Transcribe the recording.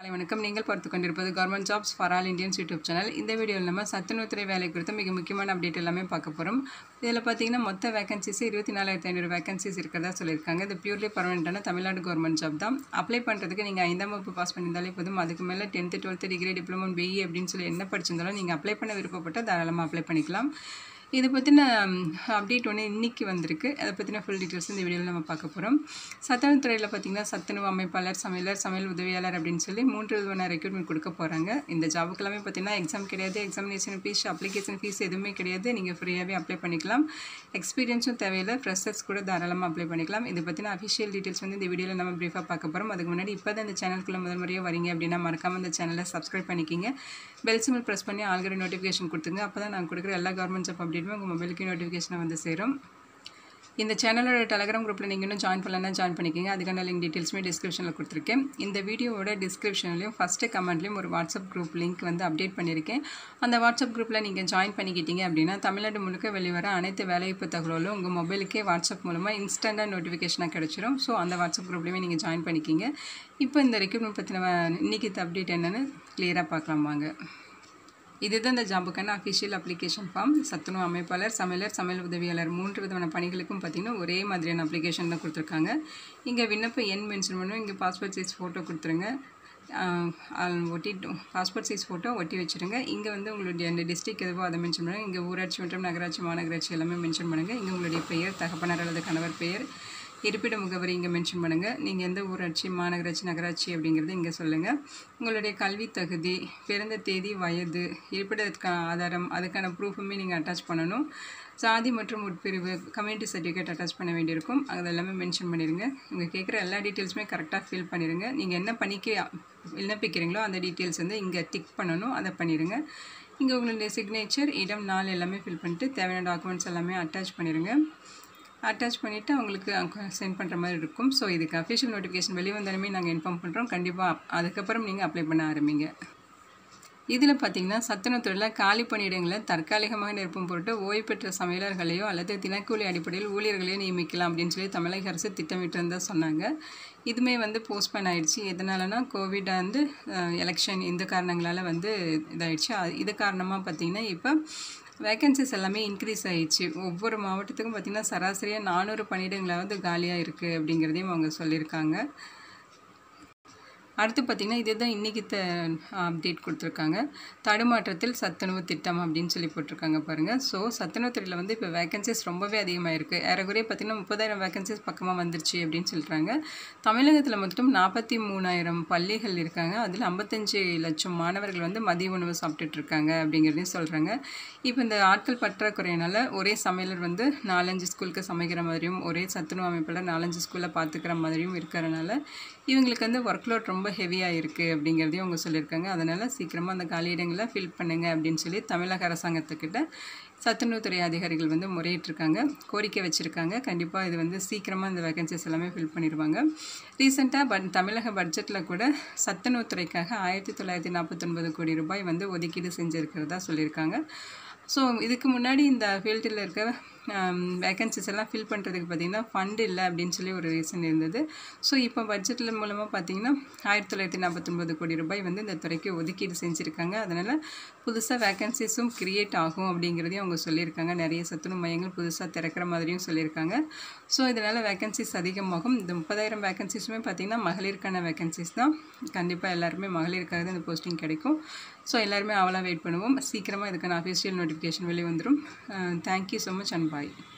காலை வணக்கம் நீங்கள் பார்த்து கொண்டிருப்பது government jobs for all Indians YouTube channel இந்த வீடியோவில் நம்ம சத்துணவுத்துறை வேலை குறித்த மிக முக்கியமான அப்டேட் எல்லாமே பார்க்க போகிறோம் இதில் பார்த்தீங்கன்னா மொத்த வேகன்சிஸ் இருபத்தி நாலாயிரத்தி ஐநூறு வேகன்சிஸ் இருக்கிறதா சொல்லியிருக்காங்க இது பியூர்லி பர்மனெண்ட்டான தமிழ்நாடு கவர்மெண்ட் ஜாப் தான் அப்ளை பண்ணுறதுக்கு நீங்கள் ஐந்தாம் வகுப்பு பாஸ் பண்ணியிருந்தாலே போதும் அதுக்கு மேலே tenth twelfth degree diploma BE அப்படின்னு சொல்லி என்ன படிச்சிருந்தாலும் நீங்கள் அப்ளை பண்ண விருப்பப்பட்டால் தாராளமாக அப்ளை பண்ணிக்கலாம் இதை பற்றின அப்டேட் ஒன்று இன்றைக்கி வந்திருக்கு அதை பற்றின ஃபுல் டீட்டெயில்ஸ் இந்த வீடியோவில் நம்ம பார்க்க போகிறோம் சத்துணவு துறையில் பார்த்திங்கன்னா சத்துணவு அமைப்பாளர் சமையலர் சமையல் உதவியாளர் அப்படின்னு சொல்லி மூன்று விதமான ரெக்ரூட்மெண்ட் கொடுக்க போகிறாங்க இந்த ஜாபுக்கு எல்லாமே பார்த்திங்கன்னா எக்ஸாம் கிடையாது எக்ஸாமினேஷன் ஃபீஸ் அப்ளிகேஷன் ஃபீஸ் எதுவுமே கிடையாது நீங்கள் ஃப்ரீயாகவே அப்ளை பண்ணிக்கலாம் எக்ஸ்பீரியன்ஸும் தேவையில்லை ஃப்ரெஷர்ஸ் கூட தாராளமாக அப்ளை பண்ணிக்கலாம் இதை பற்றின அஃபிஷியல் டீட்டெயில்ஸ் வந்து இந்த வீடியோவில் நம்ம ப்ரீஃபாக பார்க்க போகிறோம் அதுக்கு முன்னாடி இப்போ தான் இந்த சேனலுக்குள்ள முதல் முறையாக வரீங்க அப்படின்னா மறக்காமல் இந்த சேனலை சப்ஸ்கிரைப் பண்ணிக்கிங்க பெல் சிம்பிள் ப்ரெஸ் பண்ணி ஆல்ரெடி நோட்டிஃபிகேஷன் கொடுத்துங்க அப்போ தான் நான் கொடுக்குற எல்லா கவர்மெண்ட் ஜாப் அப்டேட்டுமே உங்கள் மொபைலுக்கு நோட்டிஃபிகேஷனை வந்து சேரும் இந்த சேனலோட டெலகிராம் குரூப்பில் நீங்கள் இன்னும் ஜாயின் பண்ணலன்னா ஜாயின் பண்ணிக்கோங்க அதுக்கான லிங்க் டீட்டெயில்ஸுமே டிஸ்கிரிப்ஷனில் கொடுத்துருக்கேன் இந்த வீடியோவோட டிஸ்கிரிப்ஷன்லையும் ஃபஸ்ட்டு கமெண்ட்லேயும் ஒரு வாட்ஸ்அப் குரூப் லிங்க் வந்து அப்டேட் பண்ணியிருக்கேன் அந்த வாட்ஸ்அப் குரூப்பில் நீங்கள் ஜாயின் பண்ணிக்கிட்டீங்க அப்படின்னா தமிழ்நாடு முழுக்க வெளிவர அனைத்து வேலைவாய்ப்பு தகவலும் உங்கள் மொபைலுக்கே வாட்ஸ்அப் மூலமாக இன்ஸ்டண்ட்டாக நோட்டிஃபிகேஷனாக கிடச்சிரும் ஸோ அந்த வாட்ஸ்அப் குரூப்லேயுமே நீங்கள் ஜாயின் பண்ணிக்கிங்க இப்போ இந்த ரெக்ரூட்மெண்ட் பற்றின இன்றைக்கி அப்டேட் என்னென்னு கிளியராக பார்க்கலாம் வாங்க இதுதான் இந்த ஜாபுக்கான அஃபிஷியல் அப்ளிகேஷன் ஃபார்ம் சத்துணவு அமைப்பாளர் சமையலர் சமையல் உதவியாளர் மூன்று விதமான பணிகளுக்கும் பார்த்திங்கன்னா ஒரே மாதிரியான அப்ளிகேஷன் தான் கொடுத்துருக்காங்க இங்கே விண்ணப்ப எண் மென்ஷன் பண்ணுவோம் இங்கே பாஸ்போர்ட் சைஸ் ஃபோட்டோ கொடுத்துருங்க ஒட்டி பாஸ்போர்ட் சைஸ் ஃபோட்டோ ஒட்டி வச்சுருங்க இங்கே வந்து உங்களுடைய அந்த டிஸ்ட்ரிக் எதுவோ அதை மென்ஷன் பண்ணுங்கள் இங்கே ஊராட்சி மற்றும் நகராட்சி மாநகராட்சி எல்லாமே மென்ஷன் பண்ணுங்கள் இங்கே உங்களுடைய பெயர் தகப்பனர் அல்லது கணவர் பெயர் இருப்பிட முகவரி இங்கே மென்ஷன் பண்ணுங்கள் நீங்கள் எந்த ஊராட்சி மாநகராட்சி நகராட்சி அப்படிங்கிறத இங்கே சொல்லுங்கள் உங்களுடைய கல்வி தகுதி பிறந்த தேதி வயது இருப்பிடத்துக்கான ஆதாரம் அதுக்கான ப்ரூஃபுமே நீங்கள் அட்டாச் பண்ணணும் சாதி மற்றும் உட்பிரிவு கம்யூனிட்டி சர்டிஃபிகேட் அட்டாச் பண்ண வேண்டியிருக்கும் அது எல்லாமே மென்ஷன் பண்ணிடுங்க இங்கே கேட்குற எல்லா டீட்டெயில்ஸுமே கரெக்டாக ஃபில் பண்ணிடுங்க நீங்கள் என்ன பணிக்கு விண்ணப்பிக்கிறீங்களோ அந்த டீட்டெயில்ஸ் வந்து இங்கே டிக் பண்ணணும் அதை பண்ணிடுங்க இங்கே உங்களுடைய சிக்னேச்சர் இடம் நாள் எல்லாமே ஃபில் பண்ணிட்டு தேவையான டாக்குமெண்ட்ஸ் எல்லாமே அட்டாச் பண்ணிடுங்க அட்டாச் பண்ணிவிட்டு அவங்களுக்கு சென்ட் பண்ணுற மாதிரி இருக்கும் ஸோ இதுக்கு அஃபிஷியல் நோட்டிஃபிகேஷன் வெளியே வந்தாலுமே நாங்கள் இன்ஃபார்ம் பண்ணுறோம் கண்டிப்பாக அதுக்கப்புறம் நீங்கள் அப்ளை பண்ண ஆரம்பிங்க இதில் பார்த்தீங்கன்னா சத்துணவுத்துறையில் காலி பணியிடங்களை தற்காலிகமாக நிரப்பும் பொருட்டு ஓய்வு பெற்ற சமையலர்களையோ அல்லது தினக்கூலி அடிப்படையில் ஊழியர்களையோ நியமிக்கலாம் அப்படின்னு சொல்லி தமிழக அரசு திட்டமிட்டிருந்தா சொன்னாங்க இதுவுமே வந்து போஸ்ட்போன் ஆயிடுச்சு எதனாலனா கோவிட் வந்து எலெக்ஷன் இந்த காரணங்களால் வந்து இதாயிடுச்சு இது காரணமாக பார்த்திங்கன்னா இப்போ வேக்கன்சிஸ் எல்லாமே இன்க்ரீஸ் ஆகிடுச்சு ஒவ்வொரு மாவட்டத்துக்கும் பார்த்திங்கன்னா சராசரியாக நானூறு பணியிடங்களாவது காலியாக இருக்குது அப்படிங்கிறதையும் அவங்க சொல்லியிருக்காங்க அடுத்து பார்த்திங்கன்னா இதுதான் இன்றைக்கி த அப்டேட் கொடுத்துருக்காங்க தடுமாற்றத்தில் சத்துணவு திட்டம் அப்படின்னு சொல்லி போட்டிருக்காங்க பாருங்கள் ஸோ சத்துணவு துறையில் வந்து இப்போ வேகன்சிஸ் ரொம்பவே அதிகமாக இருக்குது ஏறக்குறைய பார்த்திங்கன்னா முப்பதாயிரம் வேகன்சிஸ் பக்கமாக வந்துருச்சு அப்படின்னு சொல்கிறாங்க தமிழகத்தில் மட்டும் நாற்பத்தி மூணாயிரம் பள்ளிகள் இருக்காங்க அதில் ஐம்பத்தஞ்சு லட்சம் மாணவர்கள் வந்து மதிய உணவு சாப்பிட்டுட்டு இருக்காங்க அப்படிங்கிறதையும் சொல்கிறாங்க இப்போ இந்த ஆட்கள் பற்றாக்குறையினால ஒரே சமையலர் வந்து நாலஞ்சு ஸ்கூலுக்கு சமைக்கிற மாதிரியும் ஒரே சத்துணவு அமைப்பில் நாலஞ்சு ஸ்கூலில் பார்த்துக்கிற மாதிரியும் இருக்கிறனால இவங்களுக்கு வந்து ஒர்க் லோட் ரொம்ப ஹெவியாக இருக்குது அப்படிங்கிறதையும் அவங்க சொல்லியிருக்காங்க அதனால் சீக்கிரமாக அந்த காலியிடங்களை ஃபில் பண்ணுங்கள் அப்படின்னு சொல்லி தமிழக அரசாங்கத்துக்கிட்ட சத்துணவுத்துறை அதிகாரிகள் வந்து முறையிட்டிருக்காங்க கோரிக்கை வச்சுருக்காங்க கண்டிப்பாக இது வந்து சீக்கிரமாக இந்த வேகன்சிஸ் எல்லாமே ஃபில் பண்ணிடுவாங்க ரீசெண்டாக பட் தமிழக பட்ஜெட்டில் கூட சத்துணவுத்துறைக்காக ஆயிரத்தி தொள்ளாயிரத்தி நாற்பத்தொன்பது கோடி ரூபாய் வந்து ஒதுக்கீடு செஞ்சுருக்கிறதா சொல்லியிருக்காங்க ஸோ இதுக்கு முன்னாடி இந்த ஃபீல்டில் இருக்க வேக்கன்சிஸ் எல்லாம் ஃபில் பண்ணுறதுக்கு பார்த்திங்கன்னா ஃபண்ட் இல்லை அப்படின்னு சொல்லி ஒரு ரீசன் இருந்தது ஸோ இப்போ பட்ஜெட்டில் மூலமாக பார்த்திங்கன்னா ஆயிரத்தி தொள்ளாயிரத்தி நாற்பத்தொம்பது கோடி ரூபாய் வந்து இந்த துறைக்கு ஒதுக்கீடு செஞ்சுருக்காங்க அதனால் புதுசாக வேக்கன்சிஸும் க்ரியேட் ஆகும் அப்படிங்கிறதையும் அவங்க சொல்லியிருக்காங்க நிறைய சத்துணவு மையங்கள் புதுசாக திறக்கிற மாதிரியும் சொல்லியிருக்காங்க ஸோ இதனால் வேக்கன்சிஸ் அதிகமாகும் இந்த முப்பதாயிரம் வேக்கன்சிஸுமே பார்த்திங்கன்னா மகளிருக்கான வேக்கன்சிஸ் தான் கண்டிப்பாக எல்லாருமே மகளிருக்காக தான் இந்த போஸ்டிங் கிடைக்கும் ஸோ எல்லாருமே அவளாக வெயிட் பண்ணுவோம் சீக்கிரமாக இதுக்கான அஃபிஷியல் நோட்டிஃபிகேஷன் வெளியே வந்துடும் thank you so much and bye